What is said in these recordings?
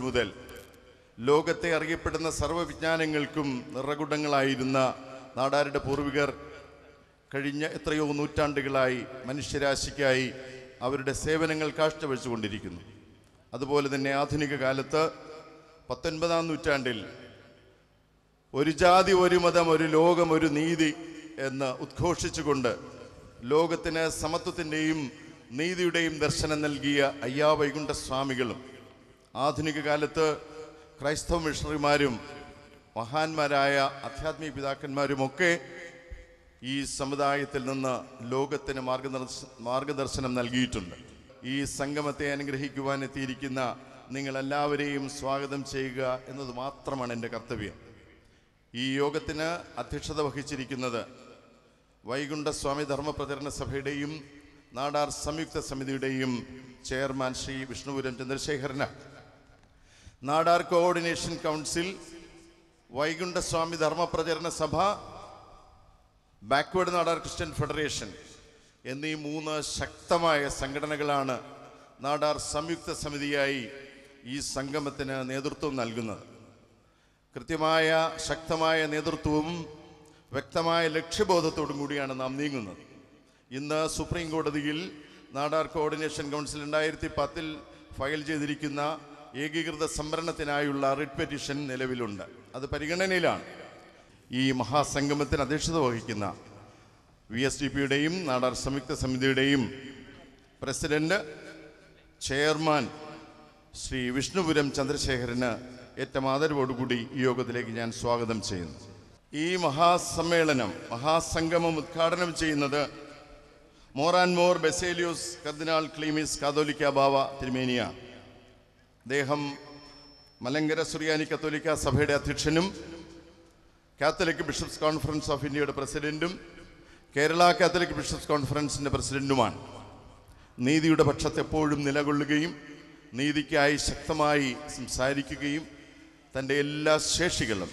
മുതൽ ലോകത്തെ അറിയപ്പെടുന്ന സർവ്വവിജ്ഞാനങ്ങൾക്കും നിറകുടങ്ങളായിരുന്ന നാടാരുടെ പൂർവികർ കഴിഞ്ഞ എത്രയോ നൂറ്റാണ്ടുകളായി മനുഷ്യരാശിക്കായി അവരുടെ സേവനങ്ങൾ കാഴ്ചവെച്ചുകൊണ്ടിരിക്കുന്നു അതുപോലെ തന്നെ ആധുനിക കാലത്ത് പത്തൊൻപതാം നൂറ്റാണ്ടിൽ ഒരു ജാതി ഒരു മതം ഒരു ലോകം ഒരു നീതി എന്ന് ഉദ്ഘോഷിച്ചുകൊണ്ട് ലോകത്തിന് സമത്വത്തിൻ്റെയും നീതിയുടെയും ദർശനം നൽകിയ അയ്യാ വൈകുണ്ഠ സ്വാമികളും ആധുനിക കാലത്ത് ക്രൈസ്തവ മിഷണറിമാരും മഹാന്മാരായ ആധ്യാത്മിക പിതാക്കന്മാരുമൊക്കെ ഈ സമുദായത്തിൽ നിന്ന് ലോകത്തിന് മാർഗദർശ മാർഗദർശനം നൽകിയിട്ടുണ്ട് ഈ സംഗമത്തെ അനുഗ്രഹിക്കുവാൻ എത്തിയിരിക്കുന്ന നിങ്ങളെല്ലാവരെയും സ്വാഗതം ചെയ്യുക എന്നത് മാത്രമാണ് എൻ്റെ കർത്തവ്യം ഈ യോഗത്തിന് അധ്യക്ഷത വഹിച്ചിരിക്കുന്നത് വൈകുണ്ഠ സ്വാമി ധർമ്മപ്രചരണ സഭയുടെയും നാടാർ സംയുക്ത സമിതിയുടെയും ചെയർമാൻ ശ്രീ വിഷ്ണുപുരം ചന്ദ്രശേഖരന് നാടാർ കോർഡിനേഷൻ കൗൺസിൽ വൈകുണ്ഠ സ്വാമി ധർമ്മപ്രചരണ സഭ ബാക്ക്വേർഡ് നാടാർ ക്രിസ്ത്യൻ ഫെഡറേഷൻ എന്നീ മൂന്ന് ശക്തമായ സംഘടനകളാണ് നാടാർ സംയുക്ത സമിതിയായി ഈ സംഗമത്തിന് നേതൃത്വം നൽകുന്നത് കൃത്യമായ ശക്തമായ നേതൃത്വവും വ്യക്തമായ ലക്ഷ്യബോധത്തോടും കൂടിയാണ് നാം നീങ്ങുന്നത് ഇന്ന് സുപ്രീം കോടതിയിൽ നാടാർ കോർഡിനേഷൻ കൗൺസിൽ രണ്ടായിരത്തി പത്തിൽ ഫയൽ ചെയ്തിരിക്കുന്ന ഏകീകൃത സംവരണത്തിനായുള്ള റിട്ട് പെറ്റീഷൻ നിലവിലുണ്ട് അത് പരിഗണനയിലാണ് ഈ മഹാസംഗമത്തിന് അധ്യക്ഷത വഹിക്കുന്ന വി എസ് ഡി പിയുടെയും നാടാർ സംയുക്ത സമിതിയുടെയും പ്രസിഡന്റ് ചെയർമാൻ ശ്രീ വിഷ്ണുപുരം ചന്ദ്രശേഖരന് ഏറ്റവും ആദരവോടുകൂടി ഈ യോഗത്തിലേക്ക് ഞാൻ സ്വാഗതം ചെയ്യുന്നു ഈ മഹാസമ്മേളനം മഹാസംഗമം ഉദ്ഘാടനം ചെയ്യുന്നത് Moran Mor Baselios cardinal Cleemis Catholicos Bava തിരുമേനിയ അദ്ദേഹം മലങ്കര സുറിയാനി കത്തോലിക്ക സഭയുടെ അധ്യക്ഷനും കാത്തലിക് ബിഷപ്സ് കോൺഫറൻസ് ഓഫ് ഇന്ത്യയുടെ പ്രസിഡന്റും കേരള കാത്തലിക് ബിഷപ്സ് കോൺഫറൻസിന്റെ പ്രസിഡന്റുമാണ് നീതിയുടെ പക്ഷത്ത് എപ്പോഴും നിലകൊള്ളുകയും നീതിക്കായി ശക്തമായി സംസാരിക്കുകയും തൻ്റെ എല്ലാ ശേഷികളും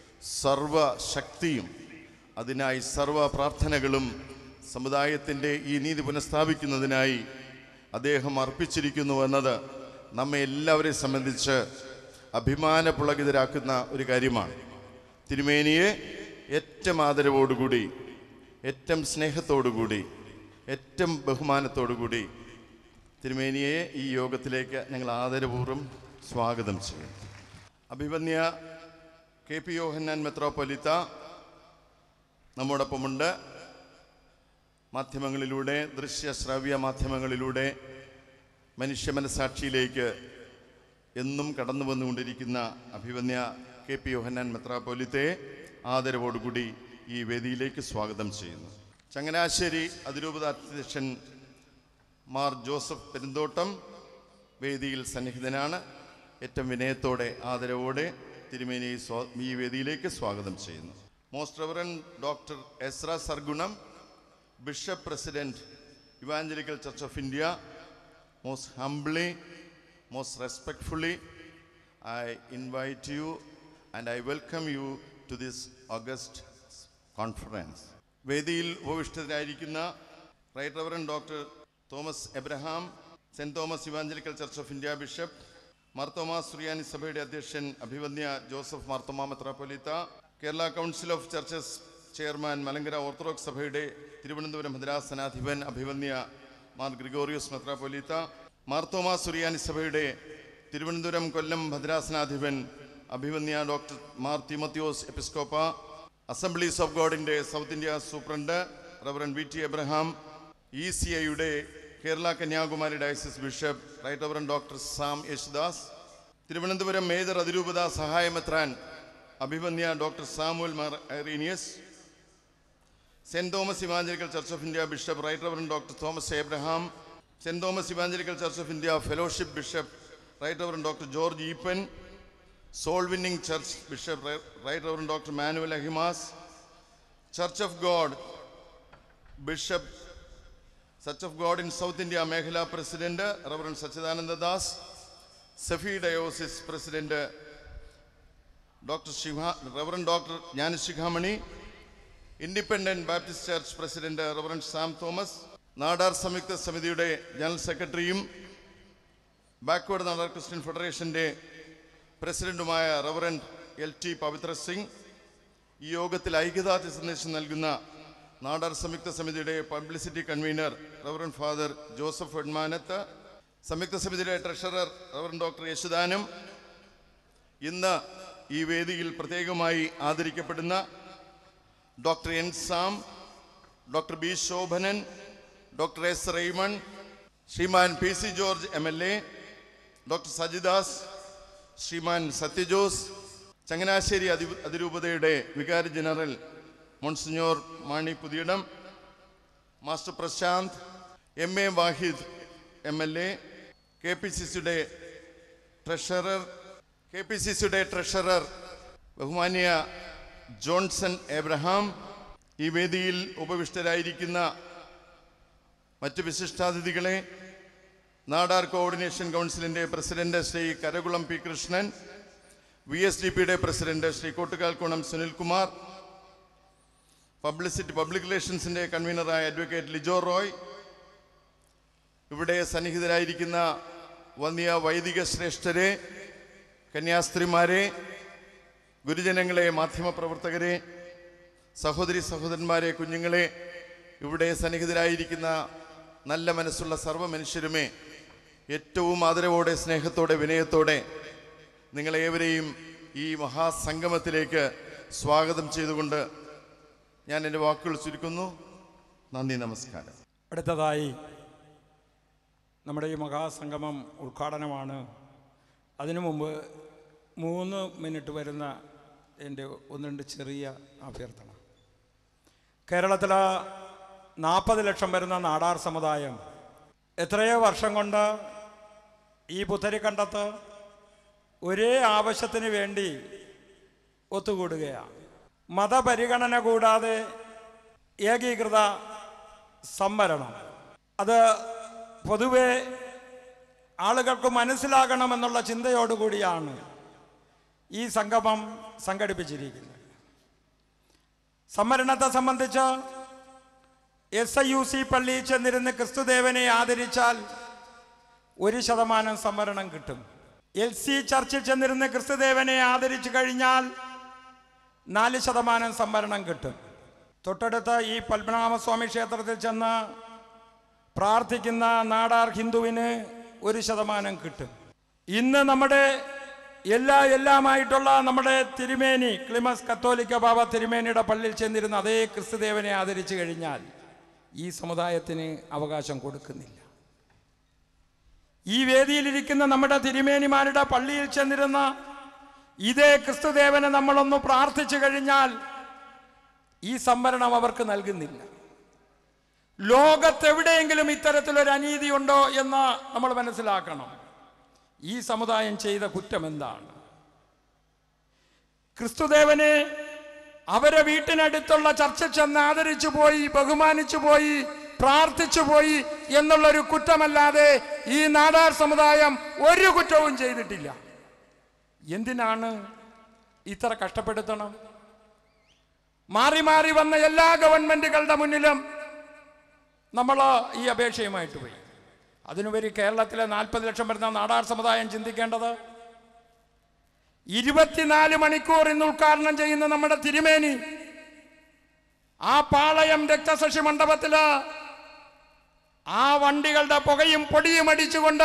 സർവശക്തിയും അതിനായി സർവ പ്രാർത്ഥനകളും സമുദായത്തിൻ്റെ ഈ നീതി പുനഃസ്ഥാപിക്കുന്നതിനായി അദ്ദേഹം അർപ്പിച്ചിരിക്കുന്നു എന്നത് നമ്മെ എല്ലാവരെയും സംബന്ധിച്ച് അഭിമാനപുളകിതരാക്കുന്ന ഒരു കാര്യമാണ് തിരുമേനിയെ ഏറ്റവും ആദരവോടുകൂടി ഏറ്റവും സ്നേഹത്തോടുകൂടി ഏറ്റവും ബഹുമാനത്തോടുകൂടി തിരുമേനിയെ ഈ യോഗത്തിലേക്ക് ഞങ്ങൾ ആദരപൂർവ്വം സ്വാഗതം ചെയ്യും അഭിവന്യ കെ പി യോഹന്നാൻ മെത്രോപ്പൊലിത്ത നമ്മോടൊപ്പമുണ്ട് മാധ്യമങ്ങളിലൂടെ ദൃശ്യ ശ്രവ്യ മാധ്യമങ്ങളിലൂടെ മനുഷ്യ മനസാക്ഷിയിലേക്ക് എന്നും കടന്നു വന്നുകൊണ്ടിരിക്കുന്ന അഭിവന്യ കെ പി യോഹന്നാൻ മെത്രാപ്പൊലിത്തെ ആദരവോടുകൂടി ഈ വേദിയിലേക്ക് സ്വാഗതം ചെയ്യുന്നു ചങ്ങനാശ്ശേരി അതിരൂപത അധ്യക്ഷൻ മാർ ജോസഫ് പെരുന്തോട്ടം വേദിയിൽ സന്നിഹിതനാണ് ഏറ്റവും വിനയത്തോടെ ആദരവോടെ തിരുമേനി സ്വാ- ഈ വേദിയിലേക്ക് സ്വാഗതം ചെയ്യുന്നു most reverend doctor Ezra Sargunam bishop president evangelical church of India most humbly most respectfully I invite you and I welcome you to this august conference വേദിയിൽ ഉപവിഷ്ടരായിരിക്കുന്ന right reverend doctor Thomas Abraham saint Thomas evangelical church of India bishop Marthoma സുറിയാനി സഭയുടെ അധ്യക്ഷൻ അഭിവന്യ Joseph Marthoma മെത്രാപ്പൊലീത്ത Kerala council of churches chairman Malankara orthodox സഭയുടെ തിരുവനന്തപുരം ഭദ്രാസനാധിപൻ അഭിവന്യ മാർ ഗ്രിഗോറിയോസ് മെത്രാപ്പൊലീത്ത മാർത്തോമാ സുറിയാനി സഭയുടെ തിരുവനന്തപുരം കൊല്ലം ഭദ്രാസനാധിപൻ അഭിവന്യ ഡോക്ടർ മാർ തിമത്യോസ് എപ്പിസ്കോപ്പ അസംബ്ലീസ് ഓഫ് ഗോഡിന്റെ south India superintendent reverend V T Abraham E C ഐയുടെ Kerala Kanyakumari diocese bishop right reverend doctor Sam Yesudas Thiruvananthapuram major അതിരൂപത സഹായമെത്രാൻ അഭിവന്യ doctor Samuel Mar Irenaeus saint Thomas evangelical church of India bishop right reverend doctor Thomas Abraham saint Thomas evangelical church of India fellowship bishop right reverend doctor George Eapen soul winning church bishop right reverend doctor Manuel Ahimaaz church of God bishop church of God in south India മേഖല president reverend Sachidananda Das സഫി diocese president doctor Shiva reverend doctor Gnanasikhamani independent baptist church president reverend Sam Thomas Nadar സംയുക്ത സമിതിയുടെ general സെക്രട്ടറിയും backward Nadar christian ഫെഡറേഷന്റെ പ്രസിഡന്റുമായ reverend L T Pavithra Singh ഈ യോഗത്തിൽ ഐക്യദാർഢ്യ സന്ദേശം നൽകുന്ന നാടാർ സംയുക്ത സമിതിയുടെ publicity convener reverend father Joseph Edamanath സംയുക്ത സമിതിയുടെ ട്രഷറർ റവറൻ ഡോക്ടർ യേശുദാനം ഇന്ന് ഈ വേദിയിൽ പ്രത്യേകമായി ആദരിക്കപ്പെടുന്ന doctor N Sam doctor B Shobhanan doctor S Raymond Shriman P C George M L A doctor Sajidas Shriman Sathyajose Changanassery അതി അതിരൂപതയുടെ വികാരി general monsignor Mani Puthiyidam master Prashanth M A Wahid M L A K P C സിയുടെ ട്രഷറർ കെ പി സി സിയുടെ ട്രഷറർ ബഹുമാന്യ Johnson Abraham ഈ വേദിയിൽ ഉപവിഷ്ടരായിരിക്കുന്ന മറ്റ് വിശിഷ്ടാതിഥികളെ നാടാർ കോർഡിനേഷൻ കൗൺസിലിന്റെ president Shri Karakulam P Krishnan V S D പിയുടെ president Shri Kottukalkunam Sunilkumar publicity public റിലേഷൻസിന്റെ കൺവീനറായ അഡ്വക്കേറ്റ് ലിജോ റോയ് ഇവിടെ സന്നിഹിതരായിരിക്കുന്ന വന്യ വൈദിക ശ്രേഷ്ഠരെ കന്യാസ്ത്രീമാരെ ഗുരുജനങ്ങളെ മാധ്യമപ്രവർത്തകരെ സഹോദരി സഹോദരന്മാരെ കുഞ്ഞുങ്ങളെ ഇവിടെ സന്നിഹിതരായിരിക്കുന്ന നല്ല മനസ്സുള്ള സർവ്വ മനുഷ്യരുമേ ഏറ്റവും ആദരവോടെ സ്നേഹത്തോടെ വിനയത്തോടെ നിങ്ങളേവരെയും ഈ മഹാസംഗമത്തിലേക്ക് സ്വാഗതം ചെയ്തുകൊണ്ട് ഞാൻ എൻ്റെ വാക്കുകൾ ചുരുക്കുന്നു നന്ദി നമസ്കാരം അടുത്തതായി നമ്മുടെ ഈ മഹാസംഗമം ഉദ്ഘാടനമാണ് അതിനു മുമ്പ് മൂന്ന് മിനിറ്റ് വരുന്ന എൻ്റെ ഒന്ന് രണ്ട് ചെറിയ അഭ്യർത്ഥന കേരളത്തിൽ നാൽപ്പത് ലക്ഷം വരുന്ന നാടാർ സമുദായം എത്രയോ വർഷം കൊണ്ട് ഈ പുത്തരിക്കണ്ടത്ത് ഒരേ ആവശ്യത്തിന് വേണ്ടി ഒത്തുകൂടുകയാണ് മതപരിഗണന കൂടാതെ ഏകീകൃത സംവരണം അത് പൊതുവെ ആളുകൾക്ക് മനസ്സിലാകണമെന്നുള്ള ചിന്തയോടുകൂടിയാണ് ഈ സംഗമം സംഘടിപ്പിച്ചിരിക്കുന്നത് സംവരണത്തെ സംബന്ധിച്ച് എസ് ഐ യു സി പള്ളിയിൽ ചെന്നിരുന്ന് ക്രിസ്തുദേവനെ ആദരിച്ചാൽ ഒരു ശതമാനം സംവരണം കിട്ടും എൽ സി ചർച്ചിൽ ചെന്നിരുന്ന് ക്രിസ്തുദേവനെ ആദരിച്ചു കഴിഞ്ഞാൽ നാല് ശതമാനം സംവരണം കിട്ടും തൊട്ടടുത്ത ഈ പത്മനാഭസ്വാമി ക്ഷേത്രത്തിൽ ചെന്ന് പ്രാർത്ഥിക്കുന്ന നാടാർ ഹിന്ദുവിന് ഒരു ശതമാനം കിട്ടും ഇന്ന് നമ്മുടെ എല്ലാ എല്ലാമായിട്ടുള്ള നമ്മുടെ തിരുമേനി ക്ലിമസ് കത്തോലിക്ക ബാബ തിരുമേനിയുടെ പള്ളിയിൽ ചെന്നിരുന്ന അതേ ക്രിസ്തുദേവനെ ആദരിച്ചു കഴിഞ്ഞാൽ ഈ സമുദായത്തിന് അവകാശം കൊടുക്കുന്നില്ല ഈ വേദിയിലിരിക്കുന്ന നമ്മുടെ തിരുമേനിമാരുടെ പള്ളിയിൽ ചെന്നിരുന്ന ഇതേ ക്രിസ്തുദേവനെ നമ്മളൊന്ന് പ്രാർത്ഥിച്ചു കഴിഞ്ഞാൽ ഈ സംവരണം അവർക്ക് നൽകുന്നില്ല ലോകത്തെവിടെയെങ്കിലും ഇത്തരത്തിലൊരു അനീതി ഉണ്ടോ എന്ന് നമ്മൾ മനസ്സിലാക്കണം ഈ സമുദായം ചെയ്ത കുറ്റം എന്താണ് ക്രിസ്തുദേവനെ അവരെ വീട്ടിനടുത്തുള്ള ചർച്ച ചെന്ന് ആദരിച്ചു പോയി ബഹുമാനിച്ചു പോയി പ്രാർത്ഥിച്ചു പോയി എന്നുള്ളൊരു കുറ്റമല്ലാതെ ഈ നാടാർ സമുദായം ഒരു കുറ്റവും ചെയ്തിട്ടില്ല എന്തിനാണ് ഇത്ര കഷ്ടപ്പെടുത്തണം മാറി മാറി വന്ന എല്ലാ ഗവൺമെന്റുകളുടെ മുന്നിലും നമ്മൾ ഈ അപേക്ഷയുമായിട്ട് പോയി അതിനുപരി കേരളത്തിലെ നാൽപ്പത് ലക്ഷം വരുന്ന നാടാർ സമുദായം ചിന്തിക്കേണ്ടത് ഇരുപത്തിനാല് മണിക്കൂർ ഇന്ന് ഉദ്ഘാടനം ചെയ്യുന്ന നമ്മുടെ തിരുമേനി ആ പാളയം രക്തസാക്ഷി മണ്ഡപത്തില് ആ വണ്ടികളുടെ പുകയും പൊടിയും അടിച്ചുകൊണ്ട്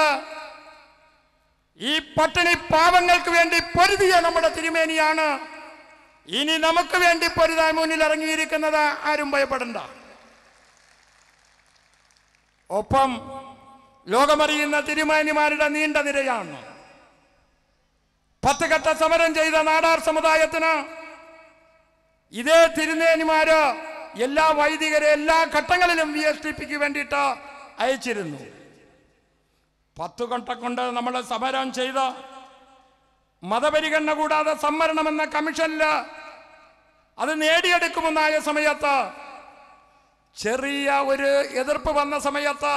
ഈ പട്ടിണി പാവങ്ങൾക്ക് വേണ്ടി പൊരുതിയ നമ്മുടെ തിരുമേനിയാണ് ഇനി നമുക്ക് വേണ്ടി പൊരുതാൻ മുന്നിൽ ഇറങ്ങിയിരിക്കുന്നത് ആരും ഭയപ്പെടണ്ട ഒപ്പം ലോകമറിയുന്ന തിരുമേനിമാരുടെ നീണ്ട നിരയാണ് പത്ത് ഘട്ട സമരം ചെയ്ത നാടാർ സമുദായത്തിന് ഇതേ തിരുനേനിമാര് എല്ലാ വൈദികരെ എല്ലാ ഘട്ടങ്ങളിലും വി എസ് ടി പിക്ക് വേണ്ടിയിട്ട് അയച്ചിരുന്നു പത്തു ഘട്ടം കൊണ്ട് നമ്മൾ സമരം ചെയ്ത മതപരിഗണന കൂടാതെ സംവരണമെന്ന കമ്മീഷനിൽ അത് നേടിയെടുക്കുമെന്നായ സമയത്ത് ചെറിയ ഒരു എതിർപ്പ് വന്ന സമയത്ത്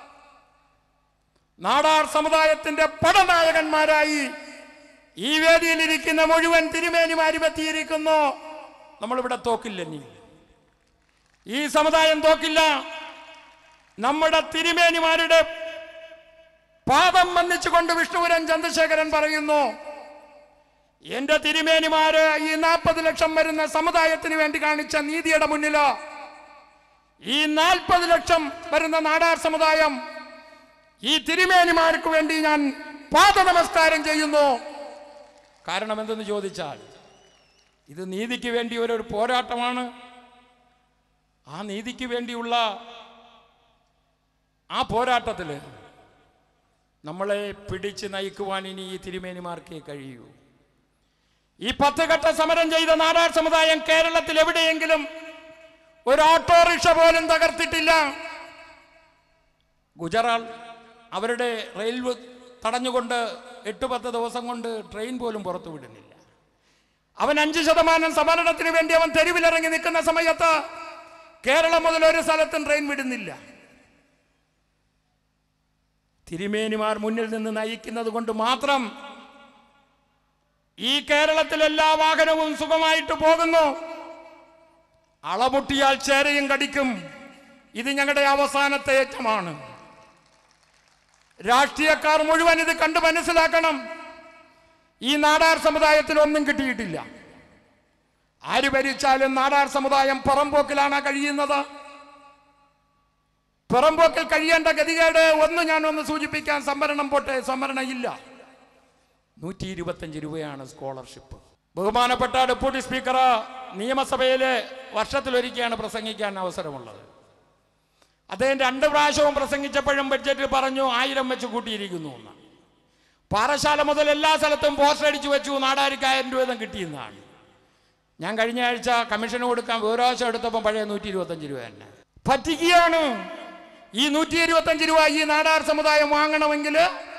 നാടാർ സമുദായത്തിന്റെ പടനായകന്മാരായി ഈ വേദിയിലിരിക്കുന്ന മുഴുവൻ തിരുമേനിമാരും എത്തിയിരിക്കുന്നു നമ്മളിവിടെ തോക്കില്ല നീ ഈ സമുദായം തോക്കില്ല നമ്മുടെ തിരുമേനിമാരുടെ പാദം വന്നിച്ചുകൊണ്ട് വിഷ്ണുപുരൻ ചന്ദ്രശേഖരൻ പറയുന്നു എന്റെ തിരുമേനിമാര് ഈ നാൽപ്പത് ലക്ഷം വരുന്ന സമുദായത്തിന് വേണ്ടി കാണിച്ച നീതിയുടെ മുന്നിലോ ഈ നാൽപ്പത് ലക്ഷം വരുന്ന നാടാർ സമുദായം ഈ തിരുമേനിമാർക്ക് വേണ്ടി ഞാൻ പാദ നമസ്കാരം ചെയ്യുന്നു കാരണം എന്തെന്ന് ചോദിച്ചാൽ ഇത് നീതിക്ക് വേണ്ടി ഒരു ഒരു പോരാട്ടമാണ് ആ നീതിക്ക് വേണ്ടിയുള്ള ആ പോരാട്ടത്തിൽ നമ്മളെ പിടിച്ച് നയിക്കുവാൻ ഇനി ഈ തിരുമേനിമാർക്കേ കഴിയൂ ഈ പത്ത് ഘട്ട സമരം ചെയ്ത നാടാർ സമുദായം കേരളത്തിൽ എവിടെയെങ്കിലും ഒരു ഓട്ടോറിക്ഷ പോലും തകർത്തിട്ടില്ല ഗുജറാത്ത് അവരുടെ റെയിൽവേ തടഞ്ഞുകൊണ്ട് എട്ട് പത്ത് ദിവസം കൊണ്ട് ട്രെയിൻ പോലും പുറത്തു വിടുന്നില്ല അവൻ അഞ്ച് ശതമാനം സമരണത്തിന് വേണ്ടി അവൻ തെരുവിലിറങ്ങി നിൽക്കുന്ന സമയത്ത് കേരളം മുതൽ ഒരു സ്ഥലത്തും ട്രെയിൻ വിടുന്നില്ല തിരുമേനിമാർ മുന്നിൽ നിന്ന് നയിക്കുന്നത് കൊണ്ട് മാത്രം ഈ കേരളത്തിൽ എല്ലാ വാഹനവും സുഖമായിട്ട് പോകുന്നു അളമുട്ടിയാൽ ചേരയും കടിക്കും ഇത് ഞങ്ങളുടെ അവസാനത്തെ ഏറ്റമാണ് രാഷ്ട്രീയക്കാർ മുഴുവൻ ഇത് കണ്ട് മനസ്സിലാക്കണം ഈ നാടാർ സമുദായത്തിൽ ഒന്നും കിട്ടിയിട്ടില്ല ആര് ഭരിച്ചാലും നാടാർ സമുദായം പുറംപോക്കിലാണ് കഴിയുന്നത് പുറംപോക്കിൽ കഴിയേണ്ട ഗതികേട് ഒന്ന് ഞാനൊന്ന് സൂചിപ്പിക്കാൻ സംവരണം പോട്ടെ സംവരണം ഇല്ല നൂറ്റി ഇരുപത്തഞ്ച് രൂപയാണ് സ്കോളർഷിപ്പ് ബഹുമാനപ്പെട്ട ഡെപ്യൂട്ടി സ്പീക്കർ നിയമസഭയിലെ വർഷത്തിലൊരിക്കലാണ് പ്രസംഗിക്കാൻ അവസരമുള്ളത് അദ്ദേഹം രണ്ട് പ്രാവശ്യവും പ്രസംഗിച്ചപ്പോഴും ബഡ്ജറ്റിൽ പറഞ്ഞു ആയിരം വെച്ച് കൂട്ടിയിരിക്കുന്നു എന്ന് പാറശാല മുതൽ എല്ലാ സ്ഥലത്തും പോസ്റ്റർ അടിച്ചു വെച്ചു നാടാരിക്ക് ആയിരം രൂപ വീതം കിട്ടിയെന്നാണ് ഞാൻ കഴിഞ്ഞ ആഴ്ച കമ്മീഷന് കൊടുക്കാൻ വിവരാവശം എടുത്തപ്പോൾ പഴയ നൂറ്റി ഇരുപത്തഞ്ച് രൂപ തന്നെ പറ്റിക്കുകയാണ് ഈ നൂറ്റി ഇരുപത്തഞ്ച് രൂപ ഈ നാടാർ സമുദായം വാങ്ങണമെങ്കിൽ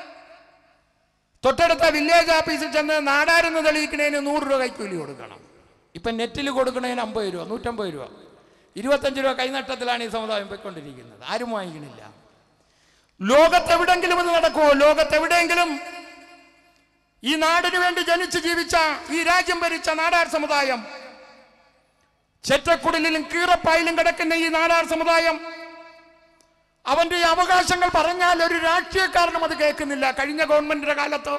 തൊട്ടടുത്ത വില്ലേജ് ഓഫീസിൽ ചെന്ന് നാടാരെന്ന് തെളിയിക്കുന്നതിന് നൂറ് രൂപ കൈക്കൂലി കൊടുക്കണം ഇപ്പം നെറ്റിൽ കൊടുക്കുന്നതിന് അമ്പത് രൂപ നൂറ്റമ്പത് രൂപ ഇരുപത്തഞ്ച് രൂപ കൈനട്ടത്തിലാണ് ഈ സമുദായം പോയിക്കൊണ്ടിരിക്കുന്നത് ആരും വാങ്ങിക്കണില്ല ലോകത്തെവിടെങ്കിലും ഇത് നടക്കുമോ ലോകത്തെവിടെയെങ്കിലും ഈ നാടിനു വേണ്ടി ജനിച്ച് ജീവിച്ച ഈ രാജ്യം ഭരിച്ച നാടാർ സമുദായം ചെറ്റക്കുടലിലും കീറപ്പായിലും കിടക്കുന്ന ഈ നാടാർ സമുദായം അവന്റെ ഈ അവകാശങ്ങൾ പറഞ്ഞാൽ ഒരു രാഷ്ട്രീയക്കാരനും അത് കേൾക്കുന്നില്ല കഴിഞ്ഞ ഗവൺമെന്റിന്റെ കാലത്ത്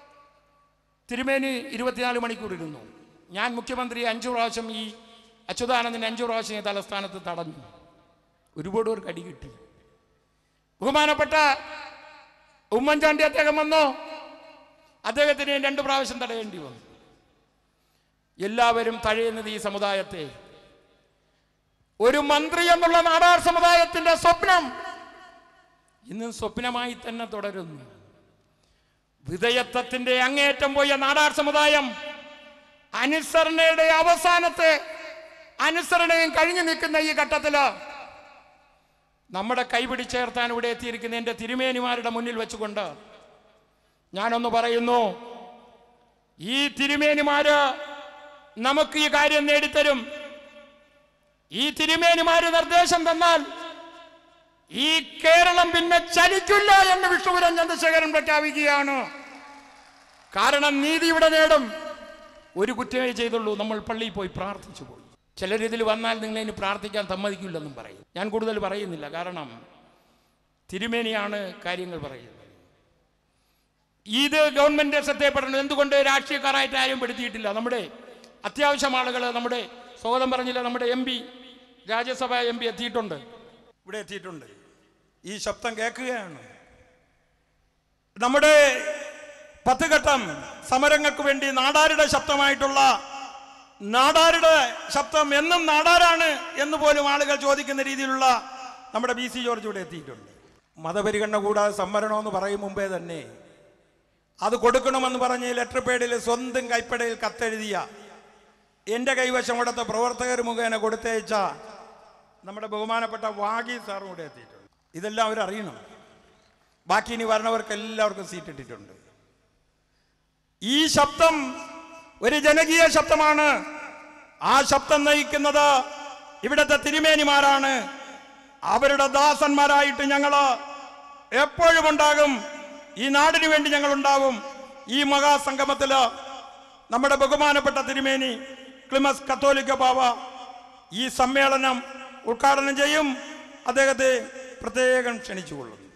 തിരുമേനി ഇരുപത്തിനാല് മണിക്കൂർ ഇരുന്നു ഞാൻ മുഖ്യമന്ത്രി അഞ്ചു പ്രാവശ്യം ഈ അച്യുതാനന്ദന് അഞ്ചു പ്രാവശ്യം ഈ തലസ്ഥാനത്ത് തടഞ്ഞു ഒരുപാട് പേർക്ക് അടി കിട്ടി ബഹുമാനപ്പെട്ട ഉമ്മൻചാണ്ടി അദ്ദേഹം വന്നു അദ്ദേഹത്തിന് രണ്ട് പ്രാവശ്യം തടയേണ്ടി വന്നു എല്ലാവരും തഴയുന്നത് ഈ സമുദായത്തെ ഒരു മന്ത്രി എന്നുള്ള നാടാർ സമുദായത്തിന്റെ സ്വപ്നം ഇന്നും സ്വപ്നമായി തന്നെ തുടരുന്നു വിധേയത്വത്തിന്റെ അങ്ങേയറ്റം പോയ നാടാർ സമുദായം അനുസരണയുടെ അവസാനത്തെ അനുസരണയും കഴിഞ്ഞു നിൽക്കുന്ന ഈ ഘട്ടത്തില് നമ്മുടെ കൈപിടിച്ചേർത്താൻ ഇവിടെ എത്തിയിരിക്കുന്ന എൻ്റെ തിരുമേനിമാരുടെ മുന്നിൽ വെച്ചുകൊണ്ട് ഞാനൊന്ന് പറയുന്നു ഈ തിരുമേനിമാര് നമുക്ക് ഈ കാര്യം നേടിത്തരും ഈ തിരുമേനിമാര് നിർദ്ദേശം തന്നാൽ ഈ കേരളം പിന്നെ ചലിക്കില്ല എന്ന് വിഷ്ണുപുരം ചന്ദ്രശേഖരൻ പ്രഖ്യാപിക്കുകയാണ് കാരണം നീതി ഇവിടെ നേടും ഒരു കുറ്റമേ ചെയ്തുള്ളൂ നമ്മൾ പള്ളിയിൽ പോയി പ്രാർത്ഥിച്ചു പോയി ചിലരിതിൽ വന്നാൽ നിങ്ങൾ ഇനി പ്രാർത്ഥിക്കാൻ സമ്മതിക്കില്ലെന്നും പറയും ഞാൻ കൂടുതൽ പറയുന്നില്ല കാരണം തിരുമേനിയാണ് കാര്യങ്ങൾ പറയുന്നത് ഇത് ഗവൺമെന്റ് ശ്രദ്ധയപ്പെടണം എന്തുകൊണ്ട് രാഷ്ട്രീയക്കാരായിട്ട് ആരും പെടുത്തിയിട്ടില്ല നമ്മുടെ അത്യാവശ്യം ആളുകൾ നമ്മുടെ സ്വാഗതം പറഞ്ഞില്ല നമ്മുടെ M P Rajya Sabha M P എത്തിയിട്ടുണ്ട് ഇവിടെ എത്തിയിട്ടുണ്ട് ഈ ശബ്ദം കേൾക്കുകയാണ് നമ്മുടെ പത്ത് ഘട്ടം സമരങ്ങൾക്ക് വേണ്ടി നാടാരുടെ ശബ്ദമായിട്ടുള്ള നാടാരുടെ ശബ്ദം എന്നും നാടാരാണ് എന്ന് പോലും ആളുകൾ ചോദിക്കുന്ന രീതിയിലുള്ള നമ്മുടെ ബി സി ജോർജ് ഇവിടെ എത്തിയിട്ടുണ്ട് മതപരിഗണന കൂടാതെ സംവരണമെന്ന് പറയും മുമ്പേ തന്നെ അത് കൊടുക്കണമെന്ന് പറഞ്ഞ് ലെറ്റർ പേഡിൽ സ്വന്തം കൈപ്പടയിൽ കത്തെഴുതിയ എൻ്റെ കൈവശം കൊടുത്ത പ്രവർത്തകർ മുഖേന കൊടുത്തയച്ച നമ്മുടെ ബഹുമാനപ്പെട്ട വാഗി സാറും കൂടെ എത്തിയിട്ടുണ്ട് ഇതെല്ലാം അവരറിയണം ബാക്കി ഇനി വരണവർക്ക് എല്ലാവർക്കും സീറ്റ് ഇട്ടിട്ടുണ്ട് ഈ ശബ്ദം ഒരു ജനകീയ ശബ്ദമാണ് ആ ശബ്ദം നയിക്കുന്നത് ഇവിടുത്തെ തിരുമേനിമാരാണ് അവരുടെ ദാസന്മാരായിട്ട് ഞങ്ങള് എപ്പോഴും ഉണ്ടാകും ഈ നാടിനു വേണ്ടി ഞങ്ങൾ ഉണ്ടാവും ഈ മഹാസംഗമത്തില് നമ്മുടെ ബഹുമാനപ്പെട്ട തിരുമേനി ക്ലിമസ് കത്തോലിക്ക ബാവ ഈ സമ്മേളനം ഉദ്ഘാടനം ചെയ്യും അദ്ദേഹത്തെ പ്രത്യേകം ക്ഷണിച്ചുകൊള്ളുന്നു